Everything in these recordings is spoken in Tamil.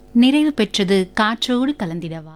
நிறைவு பெற்றது காற்றோடு கலந்திடவா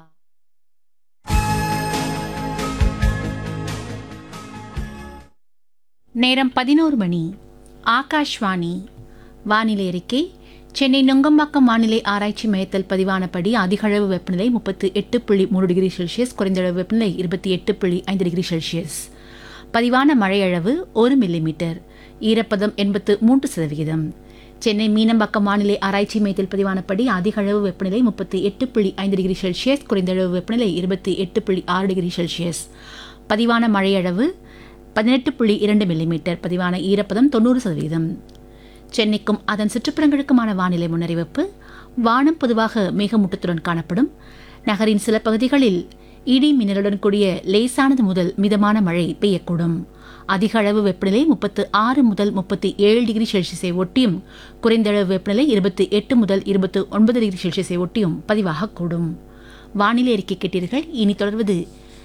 நேரம் பதினோரு மணி ஆகாஷ்வாணி வானிலை அறிக்கை சென்னை நுங்கம்பாக்கம் வானிலை ஆராய்ச்சி மையத்தில் பதிவானபடி அதிகளவு வெப்பநிலை முப்பத்து எட்டு புள்ளி மூணு டிகிரி செல்சியஸ் குறைந்தளவு வெப்பநிலை இருபத்தி எட்டு புள்ளி ஐந்து டிகிரி செல்சியஸ் பதிவான மழையளவு ஒரு மில்லிமீட்டர் ஈரப்பதம் எண்பத்து மூன்று சதவிகிதம் சென்னை மீனம்பாக்கம் வானிலை ஆராய்ச்சி மையத்தில் பதிவானபடி அதிகளவு வெப்பநிலை முப்பத்தி எட்டு புள்ளி ஐந்து டிகிரி செல்சியஸ் குறைந்தளவு வெப்பநிலை இருபத்தி எட்டு புள்ளி ஆறு டிகிரி செல்சியஸ் பதிவான மழையளவு பதினெட்டு புள்ளி இரண்டு மில்லிமீட்டர் பதிவான ஈரப்பதம் தொண்ணூறு சதவீதம் சென்னைக்கும் அதன் சுற்றுப்புறங்களுக்குமான வானிலை முன்னறிவிப்பு வானம் பொதுவாக மேகமூட்டத்துடன் காணப்படும் நகரின் சில பகுதிகளில் இடி மின்னலுடன் கூடிய லேசானது முதல் மிதமான மழை பெய்யக்கூடும் அதிக அளவு வெப்பநிலை முப்பத்து ஆறு முதல் முப்பத்தி ஏழு டிகிரி செல்சியஸை ஒட்டியும் குறைந்த அளவு வெப்பநிலை இருபத்தி எட்டு முதல் இருபத்தி ஒன்பது டிகிரி செல்சியஸை ஒட்டியும் பதிவாகக்கூடும் வானிலை அறிக்கை கேட்டீர்கள் இனி தொடர்வது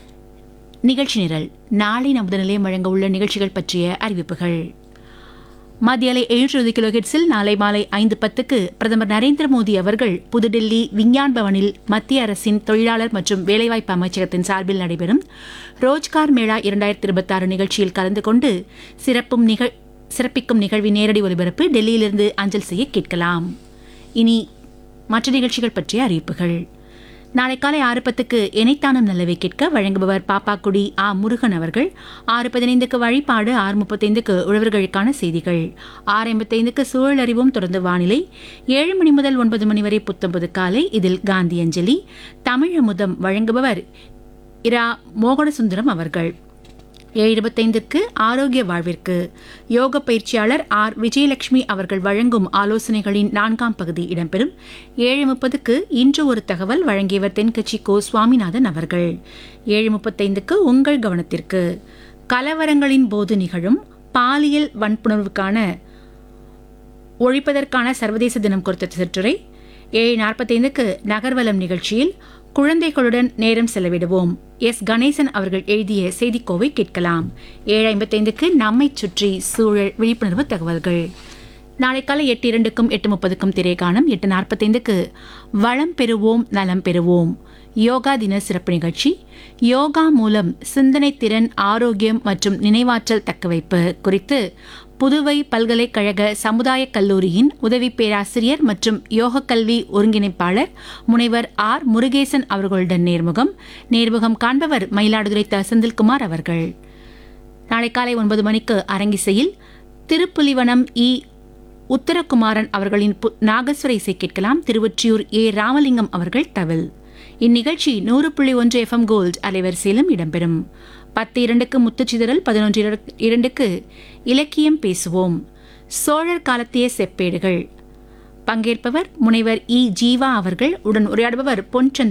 நிகழ்ச்சி நிரல் நாளை நமது நிலையம் வழங்க உள்ள நிகழ்ச்சிகள் பற்றிய அறிவிப்புகள் மத்தியாலை எழுநூறு கிலோஹெட்ஸில் நாளை மாலை ஐந்து பத்துக்கு பிரதமர் நரேந்திர மோடி அவர்கள் புதுடில்லி விஞ்ஞான் பவனில் மத்திய அரசின் தொழிலாளர் மற்றும் வேலைவாய்ப்பு அமைச்சகத்தின் சார்பில் நடைபெறும் ரோஜ்கார் மேளா இரண்டாயிரத்தி இருபத்தாறு நிகழ்ச்சியில் கலந்து கொண்டு சிறப்பும் நிகழ் சிறப்பிக்கும் நிகழ்வின் நேரடி ஒலிபரப்பு டெல்லியிலிருந்து அஞ்சல் செய்ய கேட்கலாம் இனி மற்ற நிகழ்ச்சிகள் பற்றிய அறிவிப்புகள் நாளை காலை ஆறு பத்துக்கு இணைத்தானம் நல்லவை கேட்க வழங்குபவர் பாப்பாக்குடி ஆ முருகன் அவர்கள் ஆறு பதினைந்துக்கு வழிபாடு ஆறு முப்பத்தைந்துக்கு உழவர்களுக்கான செய்திகள் ஆறு ஐம்பத்தைந்துக்கு சூழல் அறிவும் தொடர்ந்து வானிலை ஏழு மணி முதல் ஒன்பது மணி வரை புத்தம்பது காலை இதில் காந்தி அஞ்சலி தமிழ் அமுதம் வழங்குபவர் இரா மோகனசுந்தரம் அவர்கள் ஏழு இருபத்தைந்திற்கு ஆரோக்கிய வாழ்விற்கு யோக பயிற்சியாளர் ஆர் விஜயலட்சுமி அவர்கள் வழங்கும் ஆலோசனைகளின் நான்காம் பகுதி இடம்பெறும் ஏழு முப்பதுக்கு இன்று ஒரு தகவல் வழங்கியவர் தென்கட்சி கோ சுவாமிநாதன் அவர்கள் ஏழு முப்பத்தைந்துக்கு உங்கள் கவனத்திற்கு கலவரங்களின் போது நிகழும் பாலியல் வன்புணர்வுக்கான ஒழிப்பதற்கான சர்வதேச தினம் குறித்த சிற்றுரை ஏழு நாற்பத்தைந்துக்கு நகர்வலம் நிகழ்ச்சியில் குழந்தைகளுடன் நேரம் செலவிடுவோம் எஸ் கணேசன் அவர்கள் எழுதிய செய்திக்கோவை கேட்கலாம் ஏழு ஐம்பத்தைந்துக்கு நம்மை சுற்றி சூழல் விழிப்புணர்வு தகவல்கள் நாளை காலை எட்டு இரண்டுக்கும் எட்டு முப்பதுக்கும் திரைகாணம் எட்டு நாற்பத்தைந்துக்கு வளம் பெறுவோம் நலம் பெறுவோம் யோகா தின சிறப்பு நிகழ்ச்சி யோகா மூலம் சிந்தனை திறன் ஆரோக்கியம் மற்றும் நினைவாற்றல் தக்கவைப்பு குறித்து புதுவை பல்கலைக்கழக சமுதாய கல்லூரியின் உதவி பேராசிரியர் மற்றும் யோக கல்வி ஒருங்கிணைப்பாளர் முனைவர் ஆர் முருகேசன் அவர்களுடன் நேர்முகம் நேர்முகம் காண்பவர் மயிலாடுதுறை த செந்தில்குமார் அவர்கள் நாளை காலை ஒன்பது மணிக்கு அரங்கிசையில் திருப்புலிவனம் இ உத்தரகுமாரன் அவர்களின் பு- நாகஸ்வர இசை கேட்கலாம் திருவொற்றியூர் ஏ ராமலிங்கம் அவர்கள் தவில் இந்நிகழ்ச்சி நூறு புள்ளி ஒன்று எஃப்எம் கோல்ட் அலைவரிசையிலும் இடம்பெறும் பத்து இரண்டுக்கு முத்துச்சிதறல் பதினொன்று இர- இரண்டுக்கு இலக்கியம் பேசுவோம் சோழர் காலத்திய செப்பேடுகள் பங்கேற்பவர் முனைவர் இ ஜீவா அவர்கள் உடன் உரையாடுபவர் பொன்